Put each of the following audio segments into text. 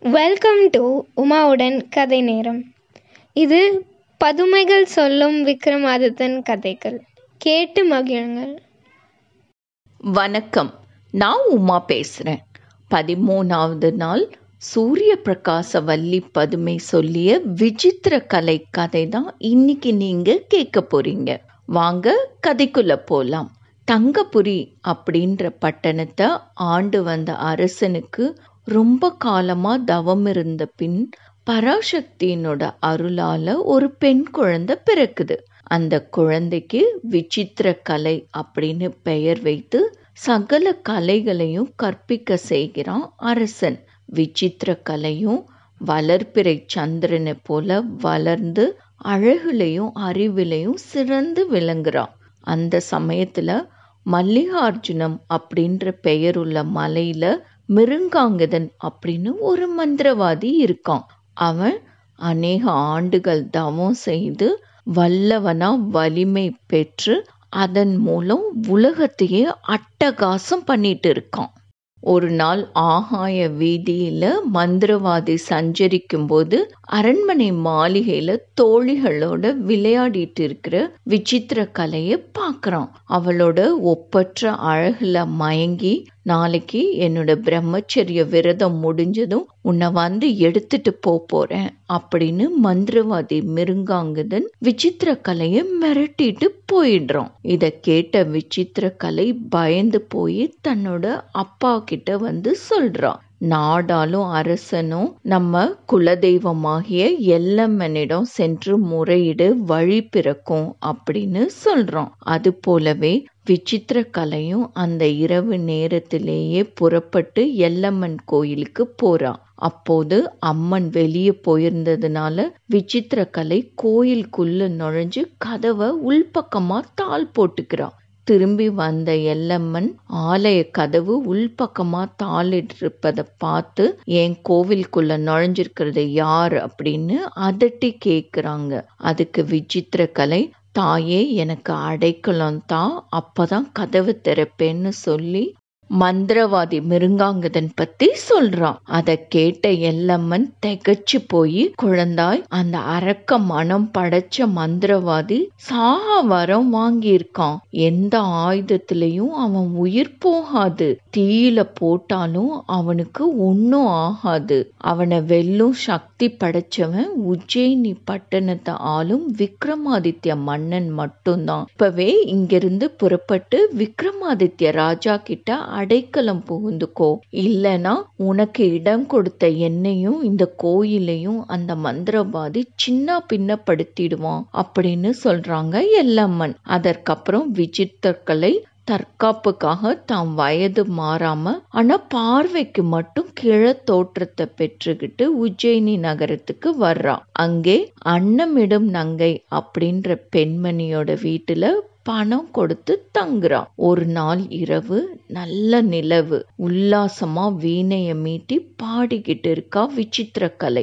welcome to உமாவுடன் கதை நேரம் இது பதுமைகள் சொல்லும் விக்ரமாதித்தன் கதைகள் கேட்டு மகிழுங்கள் வணக்கம் நான் உமா பேசுகிறேன் பதிமூணாவது நாள் சூரிய பிரகாச வள்ளி பதுமை சொல்லிய விசித்திர கலை கதை தான் இன்னைக்கு நீங்க கேட்க போறீங்க வாங்க கதைக்குள்ள போலாம் தங்கபுரி அப்படின்ற பட்டணத்தை ஆண்டு வந்த அரசனுக்கு ரொம்ப காலமா தவம் இருந்த பின் பராசக்தியினோட அருளால ஒரு பெண் குழந்தை பிறக்குது அந்த குழந்தைக்கு விசித்திர கலை அப்படின்னு பெயர் வைத்து சகல கலைகளையும் கற்பிக்க செய்கிறான் அரசன் விசித்திர கலையும் வளர்பிறை சந்திரனை போல வளர்ந்து அழகுலையும் அறிவிலையும் சிறந்து விளங்குறான் அந்த சமயத்துல மல்லிகார்ஜுனம் அப்படின்ற பெயருள்ள மலையில மிருங்காங்கதன் அப்படின்னு ஒரு மந்திரவாதி இருக்கான் அவன் அநேக ஆண்டுகள் தவம் செய்து வல்லவனா வலிமை பெற்று அதன் மூலம் உலகத்தையே அட்டகாசம் பண்ணிட்டு இருக்கான் ஒரு நாள் ஆகாய வீதியில மந்திரவாதி சஞ்சரிக்கும் போது அரண்மனை மாளிகையில தோழிகளோட விளையாடிட்டு இருக்கிற விசித்திர கலைய பாக்குறான் அவளோட ஒப்பற்ற அழகுல மயங்கி நாளைக்கு என்னோட பிரம்மச்சரிய விரதம் முடிஞ்சதும் உன்னை வந்து எடுத்துட்டு போ போறேன் அப்படின்னு மந்திரவாதி மிருங்காங்குதன் விசித்திர கலைய மிரட்டிட்டு போயிடுறான் இத கேட்ட விசித்திர கலை பயந்து போய் தன்னோட அப்பா கிட்ட வந்து சொல்றான் நாடாலும் அரசனும் நம்ம குலதெய்வமாகிய எல்லம்மனிடம் சென்று முறையிடு வழி பிறக்கும் அப்படின்னு சொல்றோம் அது போலவே விசித்திர கலையும் அந்த இரவு நேரத்திலேயே புறப்பட்டு எல்லம்மன் கோயிலுக்கு போறா அப்போது அம்மன் வெளியே போயிருந்ததுனால விசித்திர கலை கோயிலுக்குள்ள நுழைஞ்சு கதவை உள்பக்கமா தாள் போட்டுக்கிறான் திரும்பி வந்த எல்லம்மன் ஆலய கதவு உள்பக்கமா தாளிட்டிருப்பதை பார்த்து என் கோவிலுக்குள்ள நுழைஞ்சிருக்கிறது யார் அப்படின்னு அதட்டி கேக்குறாங்க அதுக்கு விசித்திர கலை தாயே எனக்கு அடைக்கலம் தான் அப்பதான் கதவு திறப்பேன்னு சொல்லி மந்திரவாதி மிருங்காங்கதன் பத்தி சொல்றான் அத கேட்ட எல்லம்மன் திகச்சு போய் குழந்தாய் அந்த அரக்க மனம் படைச்ச மந்திரவாதி சாக வரம் வாங்கியிருக்கான் எந்த ஆயுதத்திலையும் அவன் உயிர் போகாது தீயில போட்டாலும் அவனுக்கு ஒன்னும் ஆகாது அவனை வெல்லும் சக்தி படைச்சவன் உஜ்ஜயினி பட்டணத்தை ஆளும் விக்ரமாதித்ய மன்னன் மட்டும்தான் இப்பவே இங்கிருந்து புறப்பட்டு விக்ரமாதித்ய ராஜா கிட்ட அடைக்கலம் புகுந்துக்கோ இல்லனா உனக்கு இடம் கொடுத்த என்னையும் இந்த கோயிலையும் அந்த மந்திரவாதி சின்ன பின்னப்படுத்திடுவான் அப்படின்னு சொல்றாங்க எல்லம்மன் அதற்கப்புறம் விசித்தர்களை தற்காப்புக்காக தாம் வயது மாறாம ஆனா பார்வைக்கு மட்டும் கிழ தோற்றத்தை பெற்றுக்கிட்டு உஜ்ஜயினி நகரத்துக்கு வர்றா அங்கே அன்னமிடும் நங்கை அப்படின்ற பெண்மணியோட வீட்டுல பணம் கொடுத்து தங்குறான் ஒரு நாள் இரவு நல்ல நிலவு உல்லாசமா வீணைய மீட்டி பாடிக்கிட்டு இருக்கா விசித்திர கலை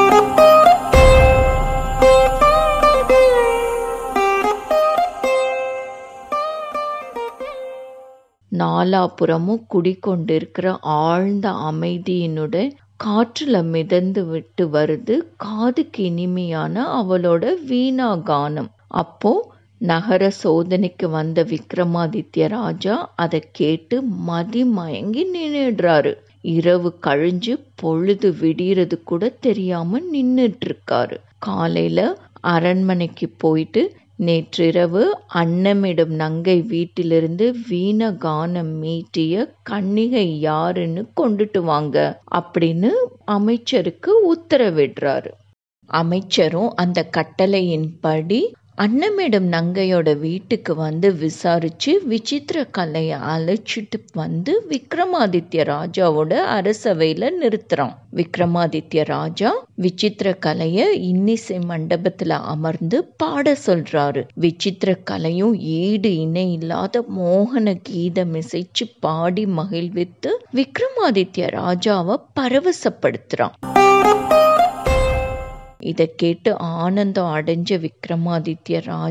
நாலாபுறமும் குடிக்கொண்டிருக்கிற ஆழ்ந்த அமைதியினுடைய காற்றுல மிதந்து விட்டு வருது காதுக்கு இனிமையான அவளோட வீணா கானம் அப்போ நகர சோதனைக்கு வந்த விக்ரமாதித்ய ராஜா அதை கேட்டு மதி மயங்கி நின்னுடுறாரு இரவு கழிஞ்சு பொழுது விடியறது கூட தெரியாம நின்னுட்டு இருக்காரு காலையில அரண்மனைக்கு போயிட்டு நேற்றிரவு அன்னமிடும் நங்கை வீட்டிலிருந்து வீண கானம் மீட்டிய கன்னிகை யாருன்னு கொண்டுட்டு வாங்க அப்படின்னு அமைச்சருக்கு உத்தரவிடுறாரு அமைச்சரும் அந்த கட்டளையின்படி அன்னமிடும் நங்கையோட வீட்டுக்கு வந்து விசாரிச்சு விசித்திர கலையை அழைச்சிட்டு வந்து விக்ரமாதித்ய ராஜாவோட அரசவையில நிறுத்துறான் விக்ரமாதித்ய ராஜா விசித்திர கலைய இன்னிசை மண்டபத்துல அமர்ந்து பாட சொல்றாரு விசித்திர கலையும் ஈடு இணை இல்லாத மோகன கீதம் இசைச்சு பாடி மகிழ்வித்து விக்ரமாதித்ய ராஜாவை பரவசப்படுத்துறான் இதை கேட்டு ஆனந்தம் அடைஞ்ச விக்ரமாதித்ய ராஜா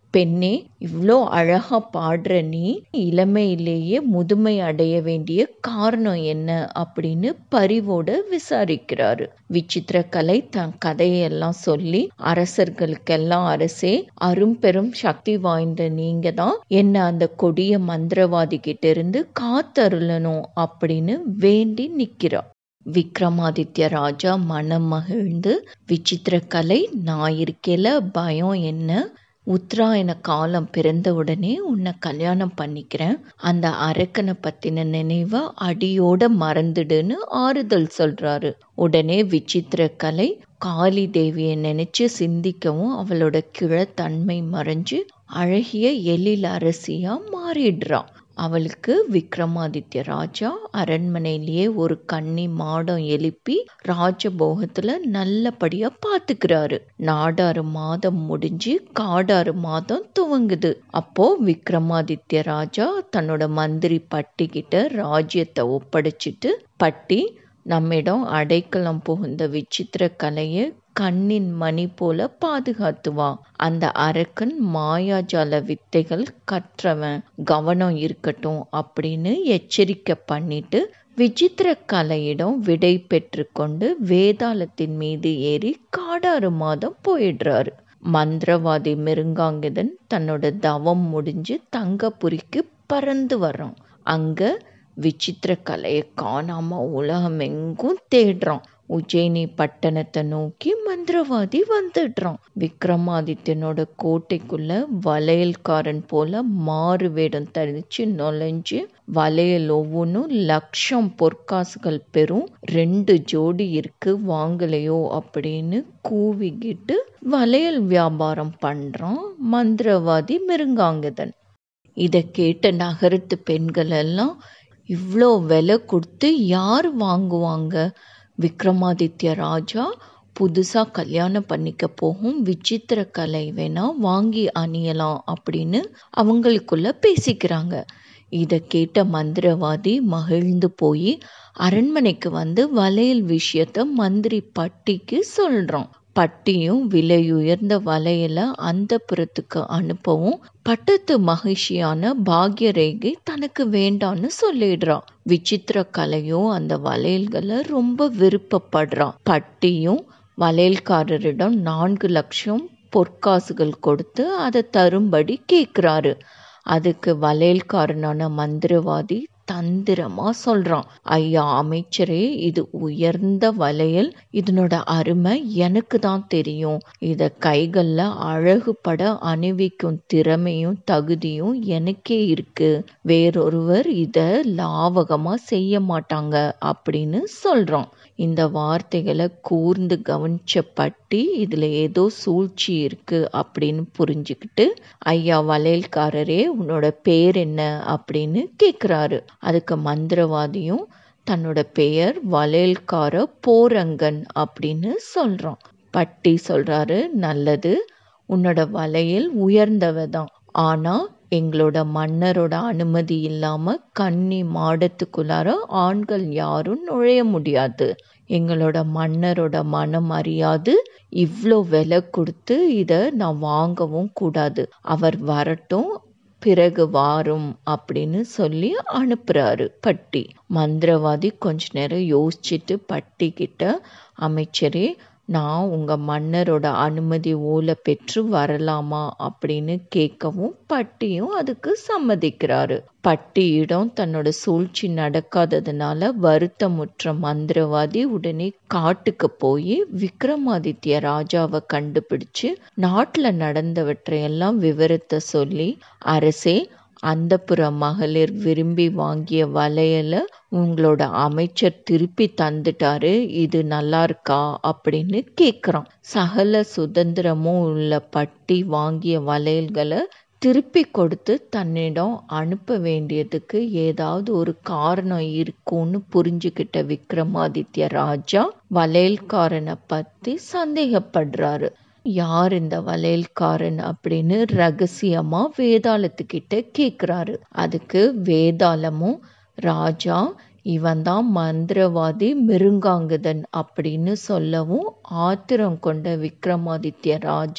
பெண்ணே இவ்வளோ அழகா பாடுற நீ இளமையிலேயே முதுமை அடைய வேண்டிய காரணம் என்ன அப்படின்னு பரிவோட விசாரிக்கிறாரு விசித்திர கலை தன் கதையெல்லாம் சொல்லி அரசர்களுக்கெல்லாம் அரசே அரும்பெரும் சக்தி வாய்ந்த நீங்க தான் என்ன அந்த கொடிய மந்திரவாதி கிட்ட இருந்து காத்தருளணும் அப்படின்னு வேண்டி நிக்கிறா விக்ரமாதித்ய ராஜா மனம் மகிழ்ந்து விசித்திர கலை நான் இருக்கேல பயம் என்ன உத்தராயண காலம் பிறந்த உடனே உன்னை கல்யாணம் பண்ணிக்கிறேன் அந்த அரக்கனை பத்தின நினைவை அடியோட மறந்துடுன்னு ஆறுதல் சொல்றாரு உடனே விசித்திர கலை காளி தேவியை நினைச்சு சிந்திக்கவும் அவளோட கிழத்தன்மை மறைஞ்சு அழகிய எழில் அரசியா மாறிடுறான் அவளுக்கு விக்ரமாதித்ய ராஜா அரண்மனையிலேயே ஒரு கன்னி மாடம் எழுப்பி ராஜபோகத்துல நல்லபடியா பாத்துக்கிறாரு நாடாறு மாதம் முடிஞ்சு காடாறு மாதம் துவங்குது அப்போ விக்ரமாதித்ய ராஜா தன்னோட மந்திரி பட்டி கிட்ட ராஜ்யத்தை ஒப்படைச்சிட்டு பட்டி நம்மிடம் அடைக்கலம் புகுந்த விசித்திர கலையை கண்ணின் மணி போல பாதுகாத்துவான் அந்த அரக்கன் மாயாஜால வித்தைகள் கற்றவன் கவனம் இருக்கட்டும் அப்படின்னு எச்சரிக்கை பண்ணிட்டு விசித்திர கலையிடம் விடை பெற்று கொண்டு வேதாளத்தின் மீது ஏறி காடாறு மாதம் போயிடுறாரு மந்திரவாதி மிருங்காங்கதன் தன்னோட தவம் முடிஞ்சு தங்கபுரிக்கு பறந்து வர்றான் அங்க விசித்திர கலையை காணாம உலகம் எங்கும் தேடுறான் உஜ்ஜயினி பட்டணத்தை நோக்கி மந்திரவாதி வந்துடுறான் விக்ரமாதித்யனோட கோட்டைக்குள்ள வளையல்காரன் போல மாறு வேடம் தரிச்சு நுழைஞ்சு வளையல் ஒவ்வொன்றும் லட்சம் பொற்காசுகள் பெறும் ரெண்டு ஜோடி இருக்கு வாங்கலையோ அப்படின்னு கூவிக்கிட்டு வளையல் வியாபாரம் பண்றான் மந்திரவாதி மிருங்காங்கதன் இதை கேட்ட நகரத்து பெண்கள் எல்லாம் இவ்வளோ விலை கொடுத்து யார் வாங்குவாங்க விக்ரமாதித்ய ராஜா புதுசாக கல்யாணம் பண்ணிக்க போகும் விசித்திர கலை வேணா வாங்கி அணியலாம் அப்படின்னு அவங்களுக்குள்ள பேசிக்கிறாங்க இதை கேட்ட மந்திரவாதி மகிழ்ந்து போய் அரண்மனைக்கு வந்து வளையல் விஷயத்த மந்திரி பட்டிக்கு சொல்றான் பட்டியும் விலையுயர்ந்த வளையல அந்த புறத்துக்கு அனுப்பவும் பட்டத்து மகிழ்ச்சியான பாக்யரேகை தனக்கு வேண்டான்னு சொல்லிடுறான் விசித்திர கலையும் அந்த வளையல்களை ரொம்ப விருப்பப்படுறான் பட்டியும் வளையல்காரரிடம் நான்கு லட்சம் பொற்காசுகள் கொடுத்து அதை தரும்படி கேட்குறாரு அதுக்கு வளையல்காரனான மந்திரவாதி தந்திரமா சொல்றான் ஐயா அமைச்சரே இது உயர்ந்த வளையல் இதனோட அருமை எனக்கு தான் தெரியும் இத கைகள்ல அழகுபட அணிவிக்கும் திறமையும் தகுதியும் எனக்கே இருக்கு வேறொருவர் இத லாவகமா செய்ய மாட்டாங்க அப்படின்னு சொல்றான் இந்த வார்த்தைகளை கூர்ந்து கவனிச்ச பட்டி இதுல ஏதோ சூழ்ச்சி இருக்கு அப்படின்னு புரிஞ்சுக்கிட்டு ஐயா வளையல்காரரே உன்னோட பேர் என்ன அப்படின்னு கேக்குறாரு அதுக்கு மந்திரவாதியும் தன்னோட பெயர் வளையல்கார போரங்கன் அப்படின்னு சொல்றான் பட்டி சொல்றாரு நல்லது உன்னோட வளையல் உயர்ந்தவ தான் ஆனா எங்களோட மன்னரோட அனுமதி இல்லாம கன்னி மாடத்துக்குள்ளார ஆண்கள் யாரும் நுழைய முடியாது எங்களோட மன்னரோட மனம் அறியாது இவ்வளோ விலை கொடுத்து இதை நான் வாங்கவும் கூடாது அவர் வரட்டும் பிறகு வாரும் அப்படின்னு சொல்லி அனுப்புறாரு பட்டி மந்திரவாதி கொஞ்ச நேரம் யோசிச்சுட்டு பட்டி கிட்ட அமைச்சரே நான் உங்க மன்னரோட அனுமதி ஓலை பெற்று வரலாமா அப்படின்னு கேட்கவும் பட்டியும் அதுக்கு சம்மதிக்கிறாரு பட்டியிடம் தன்னோட சூழ்ச்சி நடக்காததுனால வருத்தமுற்ற மந்திரவாதி உடனே காட்டுக்கு போய் விக்ரமாதித்ய ராஜாவை கண்டுபிடிச்சு நாட்டுல நடந்தவற்றையெல்லாம் விவரத்தை சொல்லி அரசே அந்தப்புற மகளிர் விரும்பி வாங்கிய வளையல உங்களோட அமைச்சர் திருப்பி தந்துட்டாரு இது நல்லா இருக்கா அப்படின்னு கேக்குறான் சகல சுதந்திரமும் உள்ள பட்டி வாங்கிய வளையல்களை திருப்பி கொடுத்து தன்னிடம் அனுப்ப வேண்டியதுக்கு ஏதாவது ஒரு காரணம் இருக்கும்னு புரிஞ்சுக்கிட்ட விக்ரமாதித்ய ராஜா வளையல்காரனை பத்தி சந்தேகப்படுறாரு யார் இந்த வளையல்காரன் அப்படின்னு ரகசியமா வேதாளத்துக்கிட்ட கேக்குறாரு அதுக்கு வேதாளமும் ராஜா இவன் தான் மந்திரவாதி மிருங்காங்குதன் அப்படின்னு சொல்லவும் ஆத்திரம் கொண்ட விக்ரமாதித்ய ராஜா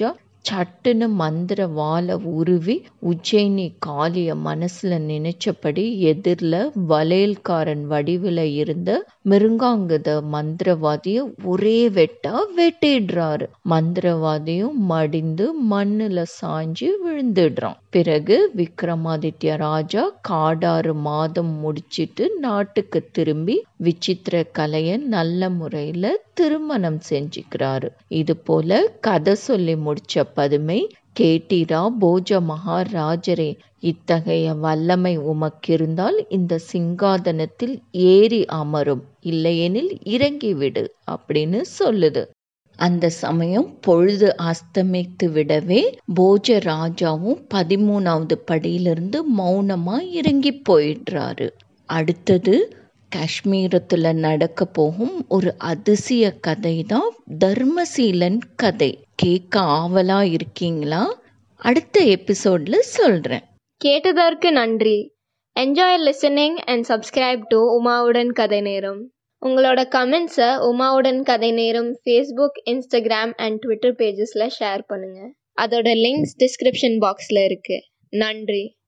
சட்டுன்னு மந்திர வாளை உருவி உஜ்ஜயினி காளிய மனசுல நினைச்சபடி எதிரில் வளையல்காரன் வடிவில் இருந்த மிருங்காங்குத மந்திரவாதிய ஒரே வெட்டா வெட்டிடுறாரு மந்திரவாதியும் மடிந்து மண்ணுல சாஞ்சு விழுந்துடுறான் பிறகு விக்ரமாதித்ய ராஜா காடாறு மாதம் முடிச்சிட்டு நாட்டுக்கு திரும்பி விசித்திர கலைய நல்ல முறையில திருமணம் செஞ்சுக்கிறாரு இது போல கதை சொல்லி முடிச்ச பதுமை கேட்டீரா போஜ மகாராஜரே இத்தகைய வல்லமை உமக்கிருந்தால் இந்த சிங்காதனத்தில் ஏறி அமரும் இல்லையெனில் இறங்கிவிடு அப்படின்னு சொல்லுது அந்த சமயம் பொழுது அஸ்தமித்து விடவே போஜ ராஜாவும் பதிமூணாவது படியிலிருந்து மௌனமா இறங்கி போயிடுறாரு அடுத்தது காஷ்மீரத்தில் நடக்க போகும் ஒரு அதிசய கதை தான் தர்மசீலன் கதை கேட்க ஆவலா இருக்கீங்களா அடுத்த எபிசோட்ல சொல்றேன் கேட்டதற்கு நன்றி enjoy listening and subscribe to உமாவுடன் கதை நேரம் உங்களோட கமெண்ட்ஸை உமாவுடன் கதை நேரம் ஃபேஸ்புக் இன்ஸ்டாகிராம் அண்ட் ட்விட்டர் பேஜஸில் ஷேர் பண்ணுங்கள் அதோட லிங்க்ஸ் டிஸ்கிரிப்ஷன் பாக்ஸில் இருக்குது நன்றி